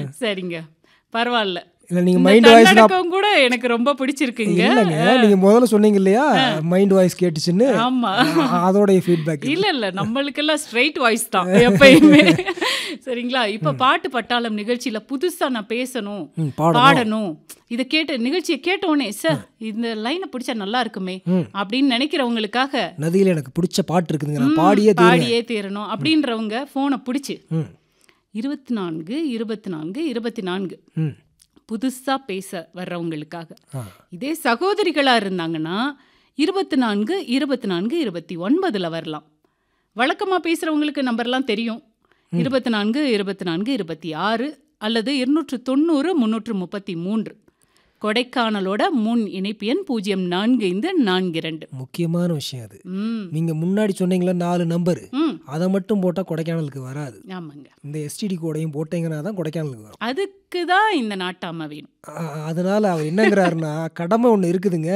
சரிங்க பரவாயில்ல இல்லை நீங்கள் இந்த மைண்ட் வாய்ஸ் தன்னடக்கம் கூட எனக்கு ரொம்ப பிடிச்சிருக்குங்க இல்லைங்க நீங்கள் முதல்ல சொன்னீங்க இல்லையா மைண்ட் வாய்ஸ் கேட்டுச்சுன்னு ஆமா அ- அதோடைய ஃபீட்பேக் இல்ல இல்ல நம்மளுக்கெல்லாம் ஸ்ட்ரைட் வாய்ஸ் தான் எப்பயுமே சரிங்களா இப்ப பாட்டு பட்டாளம் நிகழ்ச்சியில புதுசா நான் பேசணும் ம், பாடணும். பாடணும் இதை கேட்டு நிகழ்ச்சியை கேட்ட உடனே சார் இந்த லைனை பிடிச்சா நல்லா இருக்குமே அப்படின்னு நினைக்கிறவங்களுக்காக நதியில் எனக்கு பிடிச்ச பாட்டு இருக்குதுங்க நான் பாடியே தீருவேன் பாடியே தீரணும் அப்படின்றவங்க போனை பிடிச்சி ம் இருபத்தி நான்கு இருபத்தி நான்கு இருபத்தி நான்கு ம் புதுசா பேச வர்றவங்களுக்காக ஆ இதே சகோதரிகளா இருந்தாங்கன்னா இருபத்தி நான்கு இருபத்தி நான்கு இருபத்தி ஒன்பதுல வரலாம் வழக்கமா பேசுறவங்களுக்கு நம்பர்லாம் தெரியும் இருபத்தி நான்கு இருபத்தி நான்கு இருபத்தி ஆறு அல்லது இருநூற்று தொண்ணூறு முன்னூற்று முப்பத்தி மூன்று கொடைக்கானலோட முன் இணைப்பு எண் பூஜ்ஜியம் நான்கு ஐந்து நான்கு இரண்டு முக்கியமான விஷயம் அது ம் நீங்கள் முன்னாடி சொன்னீங்களா நாலு நம்பரு ம் அதை மட்டும் போட்டால் கொடைக்கானலுக்கு வராது ஆமாங்க இந்த எஸ்டிடி கோடையும் போட்டீங்கன்னா தான் கொடைக்கானலுக்கு வரும் அதுக்கு தான் இந்த நாட்டாம வேணும் அ- அதனால அவர் என்னங்கிறாருன்னா கடமை ஒன்று இருக்குதுங்க